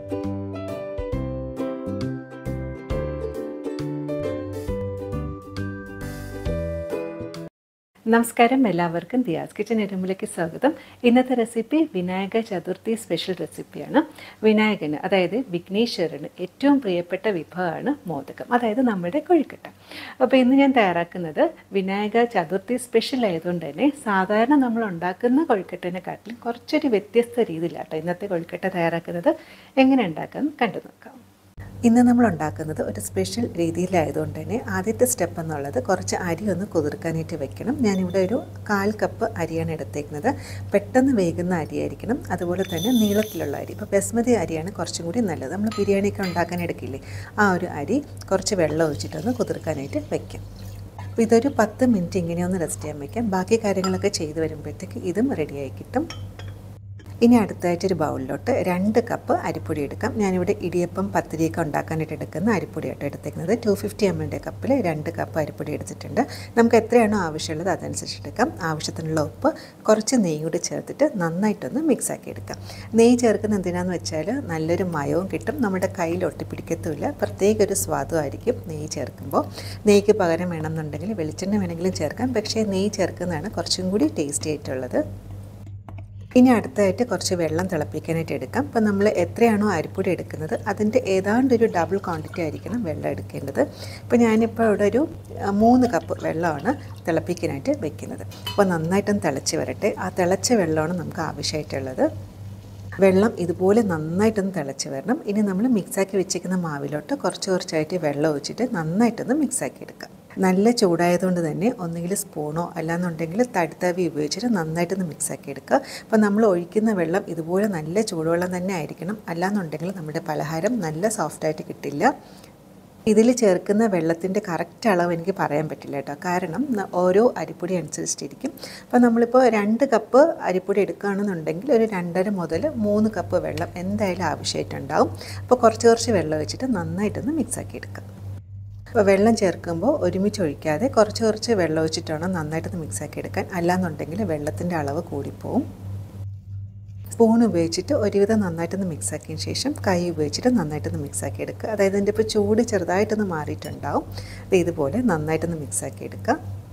നമസ്കാരം എല്ലാവർക്കും ദിയാസ് കിച്ചൻ എരുമ്പിലേക്ക് സ്വാഗതം ഇന്നത്തെ റെസിപ്പി വിനായക ചതുർത്ഥി സ്പെഷ്യൽ റെസിപ്പിയാണ് വിനായകന് അതായത് വിഘ്നേശ്വരന് ഏറ്റവും പ്രിയപ്പെട്ട വിഭവമാണ് മോദകം അതായത് നമ്മുടെ കൊഴുക്കട്ട അപ്പോൾ ഇന്ന് ഞാൻ തയ്യാറാക്കുന്നത് വിനായക ചതുർത്ഥി സ്പെഷ്യൽ ആയതുകൊണ്ട് തന്നെ സാധാരണ നമ്മൾ ഉണ്ടാക്കുന്ന കൊഴുക്കട്ടനെക്കാട്ടിലും കുറച്ചൊരു വ്യത്യസ്ത രീതിയിലാട്ടോ ഇന്നത്തെ കൊഴുക്കട്ട തയ്യാറാക്കുന്നത് എങ്ങനെ ഉണ്ടാക്കാമെന്ന് കണ്ടു നോക്കാം ഇന്ന് നമ്മൾ ഉണ്ടാക്കുന്നത് ഒരു സ്പെഷ്യൽ രീതിയിലായതുകൊണ്ട് തന്നെ ആദ്യത്തെ സ്റ്റെപ്പ് എന്നുള്ളത് കുറച്ച് അരി ഒന്ന് കുതിർക്കാനായിട്ട് വെക്കണം ഞാനിവിടെ ഒരു കാൽ കപ്പ് അരിയാണ് എടുത്തേക്കുന്നത് പെട്ടെന്ന് വേകുന്ന അരിയായിരിക്കണം അതുപോലെ തന്നെ നീളത്തിലുള്ള അരി ഇപ്പോൾ ബസ്മതി അരിയാണ് കുറച്ചും കൂടി നല്ലത് നമ്മൾ ബിരിയാണിയൊക്കെ ഉണ്ടാക്കാൻ എടുക്കില്ലേ ആ ഒരു അരി കുറച്ച് വെള്ളം ഒഴിച്ചിട്ടൊന്ന് കുതിർക്കാനായിട്ട് വെക്കാം അപ്പോൾ ഇതൊരു പത്ത് മിനിറ്റ് ഇങ്ങനെ ഒന്ന് റെസ്റ്റ് ചെയ്യാൻ വയ്ക്കാം ബാക്കി കാര്യങ്ങളൊക്കെ ചെയ്ത് വരുമ്പോഴത്തേക്ക് ഇതും റെഡിയായി കിട്ടും ഇനി അടുത്തായിട്ട് ഒരു ബൗളിലോട്ട് രണ്ട് കപ്പ് അരിപ്പൊടി എടുക്കാം ഞാനിവിടെ ഇടിയപ്പം പത്തിരിയൊക്കെ ഉണ്ടാക്കാനായിട്ട് എടുക്കുന്ന അരിപ്പൊടിയായിട്ട് എടുത്തേക്കുന്നത് ടു ഫിഫ്റ്റി എം എല്ലിൻ്റെ കപ്പിൽ രണ്ട് കപ്പ് അരിപ്പൊടി എടുത്തിട്ടുണ്ട് നമുക്ക് എത്രയാണോ ആവശ്യമുള്ളത് അതനുസരിച്ച് എടുക്കാം ആവശ്യത്തിനുള്ള ഉപ്പ് കുറച്ച് നെയ്യ് കൂടി ചേർത്തിട്ട് നന്നായിട്ടൊന്ന് മിക്സ് ആക്കി എടുക്കാം നെയ്യ് ചേർക്കുന്ന എന്തിനാന്ന് വെച്ചാൽ നല്ലൊരു മയവും കിട്ടും നമ്മുടെ കയ്യിൽ ഒട്ടിപ്പിടിക്കത്തുമില്ല പ്രത്യേക ഒരു സ്വാദുമായിരിക്കും നെയ്യ് ചേർക്കുമ്പോൾ നെയ്യ്ക്ക് പകരം വേണമെന്നുണ്ടെങ്കിൽ വെളിച്ചെണ്ണ വേണമെങ്കിലും ചേർക്കാം പക്ഷേ നെയ്യ് ചേർക്കുന്നതാണ് കുറച്ചും കൂടി ടേസ്റ്റി ആയിട്ടുള്ളത് ഇനി അടുത്തായിട്ട് കുറച്ച് വെള്ളം തിളപ്പിക്കാനായിട്ട് എടുക്കാം അപ്പോൾ നമ്മൾ എത്രയാണോ അരിപ്പൊടി എടുക്കുന്നത് അതിൻ്റെ ഏതാണ്ട് ഒരു ഡബിൾ ക്വാണ്ടിറ്റി ആയിരിക്കണം വെള്ളം എടുക്കേണ്ടത് ഇപ്പോൾ ഞാനിപ്പോൾ ഇവിടെ ഒരു മൂന്ന് കപ്പ് വെള്ളമാണ് തിളപ്പിക്കാനായിട്ട് വെക്കുന്നത് അപ്പോൾ നന്നായിട്ടും തിളച്ച് വരട്ടെ ആ തിളച്ച വെള്ളമാണ് നമുക്ക് ആവശ്യമായിട്ടുള്ളത് വെള്ളം ഇതുപോലെ നന്നായിട്ടൊന്ന് തിളച്ച് വരണം ഇനി നമ്മൾ മിക്സാക്കി വെച്ചിരിക്കുന്ന മാവിലോട്ട് കുറച്ച് കുറച്ചായിട്ട് വെള്ളം ഒഴിച്ചിട്ട് നന്നായിട്ടൊന്ന് മിക്സാക്കി എടുക്കാം നല്ല ചൂടായതുകൊണ്ട് തന്നെ ഒന്നുകിൽ സ്പൂണോ അല്ലാന്നുണ്ടെങ്കിൽ തടുത്തവി ഉപയോഗിച്ചിട്ട് നന്നായിട്ടൊന്ന് മിക്സാക്കി എടുക്കുക അപ്പോൾ നമ്മൾ ഒഴിക്കുന്ന വെള്ളം ഇതുപോലെ നല്ല ചൂടുവെള്ളം തന്നെ ആയിരിക്കണം അല്ലാന്നുണ്ടെങ്കിൽ നമ്മുടെ പലഹാരം നല്ല സോഫ്റ്റായിട്ട് കിട്ടില്ല ഇതിൽ ചേർക്കുന്ന വെള്ളത്തിൻ്റെ കറക്റ്റ് അളവ് എനിക്ക് പറയാൻ പറ്റില്ല കേട്ടോ കാരണം ഓരോ അരിപ്പൊടി അനുസരിച്ചിട്ടിരിക്കും അപ്പോൾ നമ്മളിപ്പോൾ രണ്ട് കപ്പ് അരിപ്പൊടി എടുക്കുകയാണെന്നുണ്ടെങ്കിൽ ഒരു രണ്ടര മുതൽ മൂന്ന് കപ്പ് വെള്ളം എന്തായാലും ആവശ്യമായിട്ടുണ്ടാവും അപ്പോൾ കുറച്ച് കുറച്ച് വെള്ളം വെച്ചിട്ട് നന്നായിട്ടൊന്ന് മിക്സാക്കി എടുക്കാം അപ്പോൾ വെള്ളം ചേർക്കുമ്പോൾ ഒരുമിച്ച് ഒഴിക്കാതെ കുറച്ച് കുറച്ച് വെള്ളം ഒഴിച്ചിട്ട് വേണം നന്നായിട്ടൊന്ന് മിക്സാക്കി എടുക്കാൻ അല്ലാന്നുണ്ടെങ്കിൽ വെള്ളത്തിൻ്റെ അളവ് കൂടിപ്പോവും സ്പൂൺ ഉപയോഗിച്ചിട്ട് ഒരുവിധം നന്നായിട്ടൊന്ന് മിക്സാക്കിയതിന് ശേഷം കൈ ഉപയോഗിച്ചിട്ട് നന്നായിട്ടൊന്ന് മിക്സാക്കി എടുക്കുക അതായത് ഇതിൻ്റെ ഇപ്പോൾ ചൂട് ചെറുതായിട്ടൊന്ന് മാറിയിട്ടുണ്ടാവും ഇതുപോലെ നന്നായിട്ടൊന്ന് മിക്സാക്കി എടുക്കുക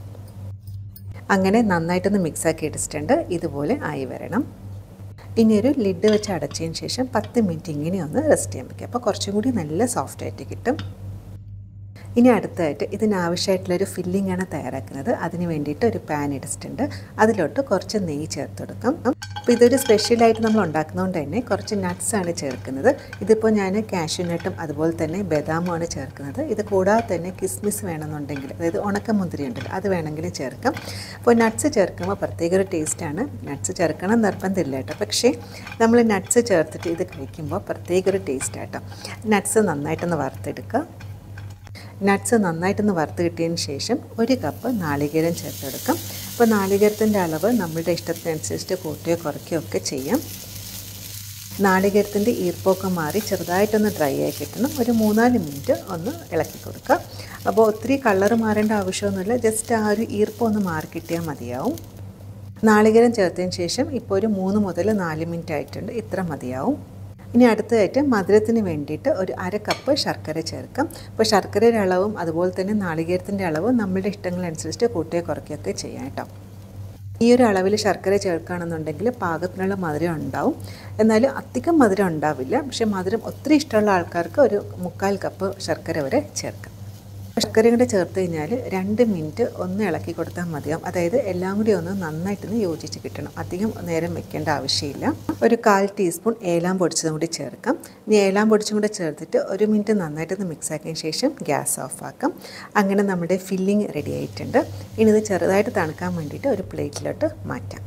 അങ്ങനെ നന്നായിട്ടൊന്ന് മിക്സാക്കി എടുത്തിട്ടുണ്ട് ഇതുപോലെ ആയി വരണം ഇനി ഒരു ലിഡ് വെച്ച് അടച്ചതിന് ശേഷം പത്ത് മിനിറ്റ് ഇങ്ങനെ ഒന്ന് റെസ്റ്റ് ചെയ്യാൻ വയ്ക്കുക അപ്പോൾ കുറച്ചും കൂടി നല്ല സോഫ്റ്റായിട്ട് കിട്ടും ഇനി അടുത്തായിട്ട് ഇതിനാവശ്യമായിട്ടുള്ളൊരു ഫില്ലിംഗ് ആണ് തയ്യാറാക്കുന്നത് അതിന് വേണ്ടിയിട്ട് ഒരു പാൻ എടുത്തിട്ടുണ്ട് അതിലോട്ട് കുറച്ച് നെയ്യ് ചേർത്ത് കൊടുക്കാം അപ്പോൾ ഇതൊരു സ്പെഷ്യലായിട്ട് നമ്മൾ ഉണ്ടാക്കുന്നതുകൊണ്ട് തന്നെ കുറച്ച് നട്ട്സാണ് ചേർക്കുന്നത് ഇതിപ്പോൾ ഞാൻ കാഷ്യൂ നട്ടും അതുപോലെ തന്നെ ബദാമുമാണ് ചേർക്കുന്നത് ഇത് കൂടാതെ തന്നെ കിസ്മിസ് വേണമെന്നുണ്ടെങ്കിൽ അതായത് ഉണക്കമുന്തിരി ഉണ്ടല്ലോ അത് വേണമെങ്കിലും ചേർക്കാം അപ്പോൾ നട്ട്സ് ചേർക്കുമ്പോൾ പ്രത്യേക ഒരു ടേസ്റ്റാണ് നട്ട്സ് ചേർക്കണം നിർബന്ധമില്ല കേട്ടോ പക്ഷേ നമ്മൾ നട്ട്സ് ചേർത്തിട്ട് ഇത് കഴിക്കുമ്പോൾ പ്രത്യേക ഒരു ടേസ്റ്റാട്ടോ നട്ട്സ് നന്നായിട്ടൊന്ന് വറുത്തെടുക്കുക നട്ട്സ് നന്നായിട്ടൊന്ന് വറുത്ത് കിട്ടിയതിന് ശേഷം ഒരു കപ്പ് നാളികേരം ചേർത്തെടുക്കാം അപ്പോൾ നാളികേരത്തിൻ്റെ അളവ് നമ്മളുടെ ഇഷ്ടത്തിനനുസരിച്ച് കൂട്ടുകയോ കുറയ്ക്കുകയോ ഒക്കെ ചെയ്യാം നാളികേരത്തിൻ്റെ ഈർപ്പമൊക്കെ മാറി ചെറുതായിട്ടൊന്ന് ഡ്രൈ ആയി കിട്ടണം ഒരു മൂന്നാല് മിനിറ്റ് ഒന്ന് ഇളക്കി കൊടുക്കുക അപ്പോൾ ഒത്തിരി കളർ മാറേണ്ട ആവശ്യമൊന്നുമില്ല ജസ്റ്റ് ആ ഒരു ഈർപ്പം ഒന്ന് മാറി കിട്ടിയാൽ മതിയാവും നാളികേരം ചേർത്തതിന് ശേഷം ഇപ്പോൾ ഒരു മൂന്ന് മുതൽ നാല് മിനിറ്റ് ആയിട്ടുണ്ട് ഇത്ര മതിയാവും ഇനി അടുത്തതായിട്ട് മധുരത്തിന് വേണ്ടിയിട്ട് ഒരു അര കപ്പ് ശർക്കര ചേർക്കാം അപ്പോൾ ശർക്കരയുടെ അളവും അതുപോലെ തന്നെ നാളികേരത്തിൻ്റെ അളവും നമ്മളുടെ ഇഷ്ടങ്ങളനുസരിച്ച് കൂട്ടുകയോ കുറയ്ക്കുകയൊക്കെ ചെയ്യാം കേട്ടോ ഈ ഒരു അളവിൽ ശർക്കര ചേർക്കുകയാണെന്നുണ്ടെങ്കിൽ പാകത്തിനുള്ള മധുരം ഉണ്ടാവും എന്നാലും അധികം മധുരം ഉണ്ടാവില്ല പക്ഷേ മധുരം ഒത്തിരി ഇഷ്ടമുള്ള ആൾക്കാർക്ക് ഒരു മുക്കാൽ കപ്പ് ശർക്കര വരെ ചേർക്കാം ശർക്കരയും കൂടെ ചേർത്ത് കഴിഞ്ഞാൽ രണ്ട് മിനിറ്റ് ഒന്ന് ഇളക്കി കൊടുത്താൽ മതിയാവും അതായത് എല്ലാം കൂടി ഒന്ന് നന്നായിട്ടൊന്ന് യോജിച്ച് കിട്ടണം അധികം നേരം വെക്കേണ്ട ആവശ്യമില്ല ഒരു കാൽ ടീസ്പൂൺ ഏലാം പൊടിച്ചതും കൂടി ചേർക്കാം ഇനി ഏലാം പൊടിച്ചും കൂടെ ചേർത്തിട്ട് ഒരു മിനിറ്റ് നന്നായിട്ടൊന്ന് മിക്സ് ആക്കിയതിന് ശേഷം ഗ്യാസ് ഓഫ് ആക്കാം അങ്ങനെ നമ്മുടെ ഫില്ലിംഗ് റെഡി ആയിട്ടുണ്ട് ഇനി ഇത് ചെറുതായിട്ട് തണുക്കാൻ വേണ്ടിയിട്ട് ഒരു പ്ലേറ്റിലോട്ട് മാറ്റാം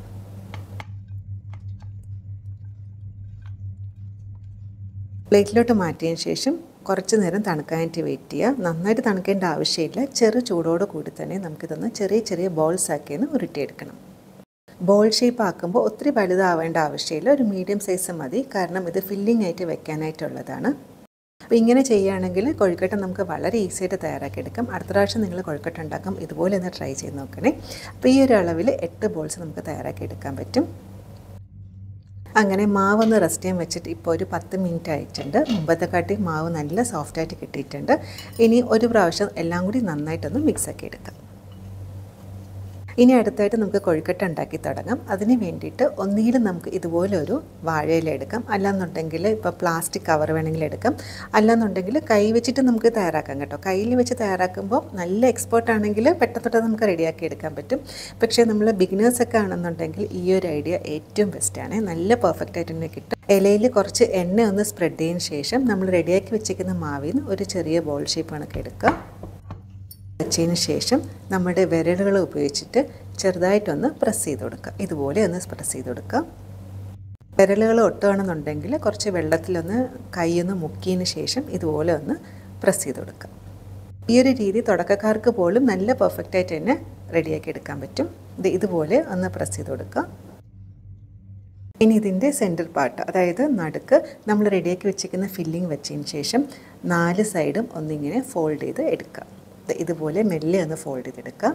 പ്ലേറ്റിലോട്ട് മാറ്റിയതിന് ശേഷം കുറച്ച് നേരം തണുക്കാനായിട്ട് വെയിറ്റ് ചെയ്യുക നന്നായിട്ട് തണുക്കേണ്ട ആവശ്യമില്ല ചെറു ചൂടോട് കൂടി തന്നെ നമുക്കിതൊന്ന് ചെറിയ ചെറിയ ബോൾസ് ആക്കിയെന്ന് ഉരുട്ടിയെടുക്കണം ബോൾ ഷേപ്പ് ആക്കുമ്പോൾ ഒത്തിരി വലുതാവേണ്ട ആവശ്യമില്ല ഒരു മീഡിയം സൈസ് മതി കാരണം ഇത് ഫില്ലിംഗ് ആയിട്ട് വെക്കാനായിട്ടുള്ളതാണ് അപ്പോൾ ഇങ്ങനെ ചെയ്യുകയാണെങ്കിൽ കൊഴുക്കട്ട നമുക്ക് വളരെ ഈസി ആയിട്ട് തയ്യാറാക്കിയെടുക്കാം അടുത്ത പ്രാവശ്യം നിങ്ങൾ കൊഴുക്കട്ട ഉണ്ടാക്കാം ഇതുപോലെ ഒന്ന് ട്രൈ ചെയ്ത് നോക്കണേ അപ്പോൾ ഈ ഒരു അളവിൽ എട്ട് ബോൾസ് നമുക്ക് തയ്യാറാക്കിയെടുക്കാൻ പറ്റും അങ്ങനെ മാവൊന്ന് റെസ്റ്റ് ചെയ്യാൻ വെച്ചിട്ട് ഇപ്പോൾ ഒരു പത്ത് മിനിറ്റ് ആയിട്ടുണ്ട് മുമ്പത്തെ കാട്ടി മാവ് നല്ല സോഫ്റ്റായിട്ട് കിട്ടിയിട്ടുണ്ട് ഇനി ഒരു പ്രാവശ്യം എല്ലാം കൂടി നന്നായിട്ടൊന്ന് മിക്സാക്കി എടുക്കാം ഇനി അടുത്തായിട്ട് നമുക്ക് കൊഴുക്കട്ട ഉണ്ടാക്കി തുടങ്ങാം അതിന് വേണ്ടിയിട്ട് ഒന്നുകിലും നമുക്ക് ഇതുപോലെ ഒരു വാഴയില എടുക്കാം അല്ലാന്നുണ്ടെങ്കിൽ ഇപ്പോൾ പ്ലാസ്റ്റിക് കവർ വേണമെങ്കിൽ എടുക്കാം അല്ലാന്നുണ്ടെങ്കിൽ കൈ വെച്ചിട്ട് നമുക്ക് തയ്യാറാക്കാം കേട്ടോ കയ്യിൽ വെച്ച് തയ്യാറാക്കുമ്പോൾ നല്ല എക്സ്പേർട്ട് ആണെങ്കിൽ പെട്ടെന്ന് നമുക്ക് റെഡിയാക്കി എടുക്കാൻ പറ്റും പക്ഷേ നമ്മൾ ബിഗിനേഴ്സൊക്കെ ആണെന്നുണ്ടെങ്കിൽ ഈ ഒരു ഐഡിയ ഏറ്റവും ബെസ്റ്റാണ് നല്ല പെർഫെക്റ്റ് ആയിട്ട് തന്നെ കിട്ടും ഇലയിൽ കുറച്ച് എണ്ണ ഒന്ന് സ്പ്രെഡ് ചെയ്തതിന് ശേഷം നമ്മൾ റെഡിയാക്കി വെച്ചിരിക്കുന്ന മാവിൽ നിന്ന് ഒരു ചെറിയ ബോൾ ഷേപ്പ് കണക്ക് എടുക്കുക വെച്ചതിന് ശേഷം നമ്മുടെ വിരലുകൾ ഉപയോഗിച്ചിട്ട് ചെറുതായിട്ടൊന്ന് പ്രസ് ചെയ്ത് കൊടുക്കുക ഇതുപോലെ ഒന്ന് പ്രസ് ചെയ്ത് കൊടുക്കുക വിരലുകൾ ഒട്ടുകയാണെന്നുണ്ടെങ്കിൽ കുറച്ച് വെള്ളത്തിലൊന്ന് കൈയൊന്ന് മുക്കിയതിന് ശേഷം ഇതുപോലെ ഒന്ന് പ്രസ് ചെയ്ത് കൊടുക്കുക ഈ ഒരു രീതി തുടക്കക്കാർക്ക് പോലും നല്ല പെർഫെക്റ്റായിട്ട് തന്നെ റെഡിയാക്കി എടുക്കാൻ പറ്റും ഇത് ഇതുപോലെ ഒന്ന് പ്രസ് ചെയ്ത് കൊടുക്കുക ഇനി ഇതിൻ്റെ സെൻറ്റർ പാർട്ട് അതായത് നടുക്ക് നമ്മൾ റെഡിയാക്കി വെച്ചിരിക്കുന്ന ഫില്ലിംഗ് വെച്ചതിന് ശേഷം നാല് സൈഡും ഒന്നിങ്ങനെ ഫോൾഡ് ചെയ്ത് എടുക്കുക ഇതുപോലെ മെല്ലെ ഒന്ന് ഫോൾഡ് ചെയ്തെടുക്കുക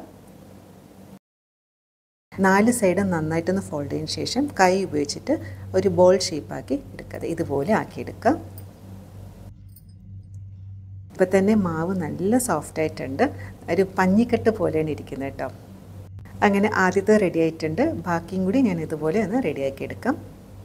നാല് സൈഡും നന്നായിട്ടൊന്ന് ഫോൾഡ് ചെയ്തതിന് ശേഷം കൈ ഉപയോഗിച്ചിട്ട് ഒരു ബോൾ ഷേപ്പാക്കി എടുക്കുക ഇതുപോലെ ആക്കിയെടുക്കുക ഇപ്പം തന്നെ മാവ് നല്ല സോഫ്റ്റ് ആയിട്ടുണ്ട് ഒരു പഞ്ഞിക്കെട്ട് പോലെയാണ് ഇരിക്കുന്നത് കേട്ടോ അങ്ങനെ ആദ്യത്തെ റെഡി ആയിട്ടുണ്ട് ബാക്കിയും കൂടി ഞാൻ ഇതുപോലെ ഒന്ന് റെഡിയാക്കി എടുക്കാം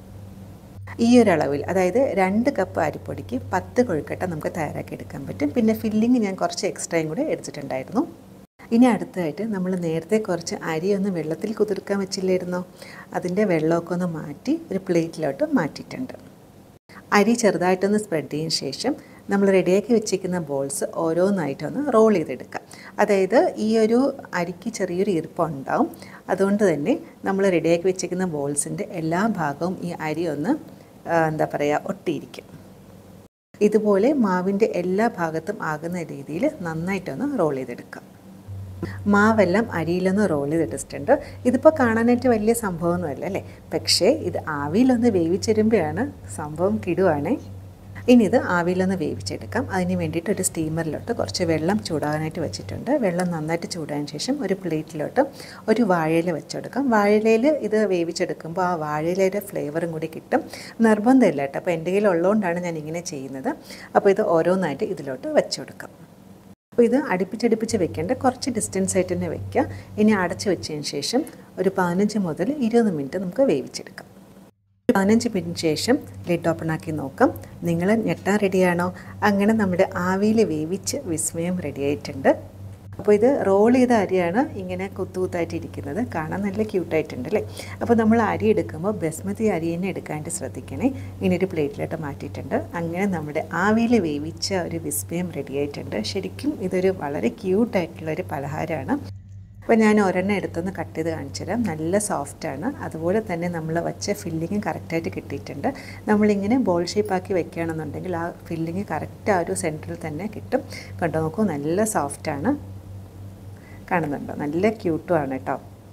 ഈ ഒരു അളവിൽ അതായത് രണ്ട് കപ്പ് അരിപ്പൊടിക്ക് പത്ത് കൊഴുക്കട്ട നമുക്ക് തയ്യാറാക്കി എടുക്കാൻ പറ്റും പിന്നെ ഫില്ലിങ് ഞാൻ കുറച്ച് എക്സ്ട്രയും കൂടെ എടുത്തിട്ടുണ്ടായിരുന്നു ഇനി അടുത്തതായിട്ട് നമ്മൾ നേരത്തെ കുറച്ച് അരി ഒന്ന് വെള്ളത്തിൽ കുതിർക്കാൻ വെച്ചില്ലായിരുന്നോ അതിൻ്റെ വെള്ളമൊക്കെ ഒന്ന് മാറ്റി ഒരു പ്ലേറ്റിലോട്ട് മാറ്റിയിട്ടുണ്ട് അരി ചെറുതായിട്ടൊന്ന് സ്പ്രെഡ് ചെയ്തതിന് ശേഷം നമ്മൾ റെഡിയാക്കി വെച്ചിരിക്കുന്ന ബോൾസ് ഓരോന്നായിട്ടൊന്ന് റോൾ ചെയ്തെടുക്കുക അതായത് ഈ ഒരു അരിക്ക് ചെറിയൊരു ഈർപ്പം ഉണ്ടാവും അതുകൊണ്ട് തന്നെ നമ്മൾ റെഡിയാക്കി വെച്ചിരിക്കുന്ന ബോൾസിൻ്റെ എല്ലാ ഭാഗവും ഈ അരി ഒന്ന് എന്താ പറയുക ഒട്ടിയിരിക്കും ഇതുപോലെ മാവിൻ്റെ എല്ലാ ഭാഗത്തും ആകുന്ന രീതിയിൽ നന്നായിട്ടൊന്ന് റോൾ ചെയ്തെടുക്കാം മാവെല്ലാം അരിയിലൊന്ന് റോൾ ചെയ്തിട്ടുണ്ട് ഇതിപ്പോൾ കാണാനായിട്ട് വലിയ സംഭവമൊന്നുമല്ല അല്ലേ പക്ഷേ ഇത് ആവിയിലൊന്ന് വേവിച്ചിരുമ്പോഴാണ് സംഭവം കിടുവാണേ ഇനി ഇത് ആവിയിലൊന്ന് വേവിച്ചെടുക്കാം അതിന് വേണ്ടിയിട്ട് ഒരു സ്റ്റീമറിലോട്ട് കുറച്ച് വെള്ളം ചൂടാകാനായിട്ട് വെച്ചിട്ടുണ്ട് വെള്ളം നന്നായിട്ട് ചൂടായതിന് ശേഷം ഒരു പ്ലേറ്റിലോട്ട് ഒരു വാഴയില വെച്ചെടുക്കാം വാഴയിലയിൽ ഇത് വേവിച്ചെടുക്കുമ്പോൾ ആ വാഴയിലയുടെ ഫ്ലേവറും കൂടി കിട്ടും നിർബന്ധമില്ല കേട്ടോ അപ്പോൾ എൻ്റെ കയ്യിൽ ഉള്ളതുകൊണ്ടാണ് ഞാൻ ഇങ്ങനെ ചെയ്യുന്നത് അപ്പോൾ ഇത് ഓരോന്നായിട്ട് ഇതിലോട്ട് വെച്ചെടുക്കാം അപ്പോൾ ഇത് അടുപ്പിച്ചടുപ്പിച്ച് വെക്കേണ്ട കുറച്ച് ഡിസ്റ്റൻസ് ആയിട്ട് തന്നെ വെക്കുക ഇനി അടച്ച് വെച്ചതിന് ശേഷം ഒരു പതിനഞ്ച് മുതൽ ഇരുപത് മിനിറ്റ് നമുക്ക് വേവിച്ചെടുക്കാം പതിനഞ്ച് മിനിറ്റിന് ശേഷം ലിഡ് ഓപ്പൺ ആക്കി നോക്കാം നിങ്ങൾ ഞെട്ടാൻ റെഡിയാണോ അങ്ങനെ നമ്മുടെ ആവിയിൽ വേവിച്ച് വിസ്മയം റെഡി ആയിട്ടുണ്ട് അപ്പോൾ ഇത് റോൾ ചെയ്ത അരിയാണ് ഇങ്ങനെ കുത്തുകുത്തായിട്ട് ഇരിക്കുന്നത് കാണാൻ നല്ല ക്യൂട്ടായിട്ടുണ്ട് അല്ലേ അപ്പോൾ നമ്മൾ അരി എടുക്കുമ്പോൾ ബസ്മതി അരി തന്നെ എടുക്കാനായിട്ട് ശ്രദ്ധിക്കണേ ഇങ്ങനെ ഒരു പ്ലേറ്റിലോട്ട് മാറ്റിയിട്ടുണ്ട് അങ്ങനെ നമ്മുടെ ആവിയിൽ വേവിച്ച ഒരു വിസ്മയം റെഡി ആയിട്ടുണ്ട് ശരിക്കും ഇതൊരു വളരെ ക്യൂട്ടായിട്ടുള്ള ഒരു പലഹാരമാണ് അപ്പോൾ ഞാൻ ഒരെണ്ണം എടുത്തൊന്ന് കട്ട് ചെയ്ത് കാണിച്ചു തരാം നല്ല സോഫ്റ്റാണ് അതുപോലെ തന്നെ നമ്മൾ വെച്ച ഫില്ലിങ് കറക്റ്റായിട്ട് കിട്ടിയിട്ടുണ്ട് നമ്മളിങ്ങനെ ബോൾ ഷേപ്പാക്കി വെക്കുകയാണെന്നുണ്ടെങ്കിൽ ആ ഫില്ലിങ് കറക്റ്റ് ആ ഒരു സെൻറ്ററിൽ തന്നെ കിട്ടും കണ്ടോ നോക്കൂ നല്ല സോഫ്റ്റാണ് കാണുന്നുണ്ടോ നല്ല ക്യൂട്ടുമാണ് കേട്ടോ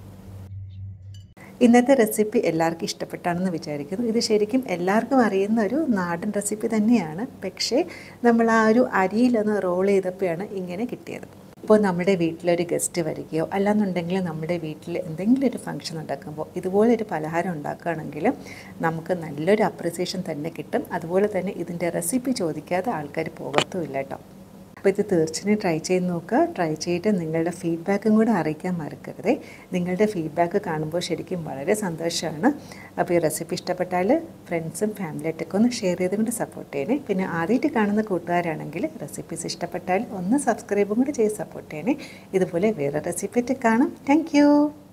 ഇന്നത്തെ റെസിപ്പി എല്ലാവർക്കും ഇഷ്ടപ്പെട്ടാണെന്ന് വിചാരിക്കുന്നു ഇത് ശരിക്കും എല്ലാവർക്കും അറിയുന്ന ഒരു നാടൻ റെസിപ്പി തന്നെയാണ് പക്ഷേ നമ്മൾ ആ ഒരു അരിയിലൊന്ന് റോൾ ചെയ്തപ്പോഴാണ് ഇങ്ങനെ കിട്ടിയത് ഇപ്പോൾ നമ്മുടെ വീട്ടിലൊരു ഗസ്റ്റ് വരികയോ അല്ലാന്നുണ്ടെങ്കിൽ നമ്മുടെ വീട്ടിൽ എന്തെങ്കിലും ഒരു ഫംഗ്ഷൻ നടക്കുമ്പോൾ ഇതുപോലെ ഒരു പലഹാരം ഉണ്ടാക്കുകയാണെങ്കിൽ നമുക്ക് നല്ലൊരു അപ്രിസിയേഷൻ തന്നെ കിട്ടും അതുപോലെ തന്നെ ഇതിൻ്റെ റെസിപ്പി ചോദിക്കാതെ ആൾക്കാർ പോകത്തുമില്ല കേട്ടോ അപ്പോൾ ഇത് തീർച്ചയായും ട്രൈ ചെയ്ത് നോക്കുക ട്രൈ ചെയ്തിട്ട് നിങ്ങളുടെ ഫീഡ്ബാക്കും കൂടെ അറിയിക്കാൻ മറക്കരുത് നിങ്ങളുടെ ഫീഡ്ബാക്ക് കാണുമ്പോൾ ശരിക്കും വളരെ സന്തോഷമാണ് അപ്പോൾ ഈ റെസിപ്പി ഇഷ്ടപ്പെട്ടാൽ ഫ്രണ്ട്സും ഫാമിലിയായിട്ടൊക്കെ ഒന്ന് ഷെയർ ചെയ്തുകൊണ്ട് സപ്പോർട്ട് ചെയ്യണേ പിന്നെ ആദ്യമായിട്ട് കാണുന്ന കൂട്ടുകാരാണെങ്കിൽ റെസിപ്പീസ് ഇഷ്ടപ്പെട്ടാൽ ഒന്ന് സബ്സ്ക്രൈബും കൂടി ചെയ്ത് സപ്പോർട്ട് ചെയ്യണേ ഇതുപോലെ വേറെ റെസിപ്പി ആയിട്ട് കാണാം താങ്ക്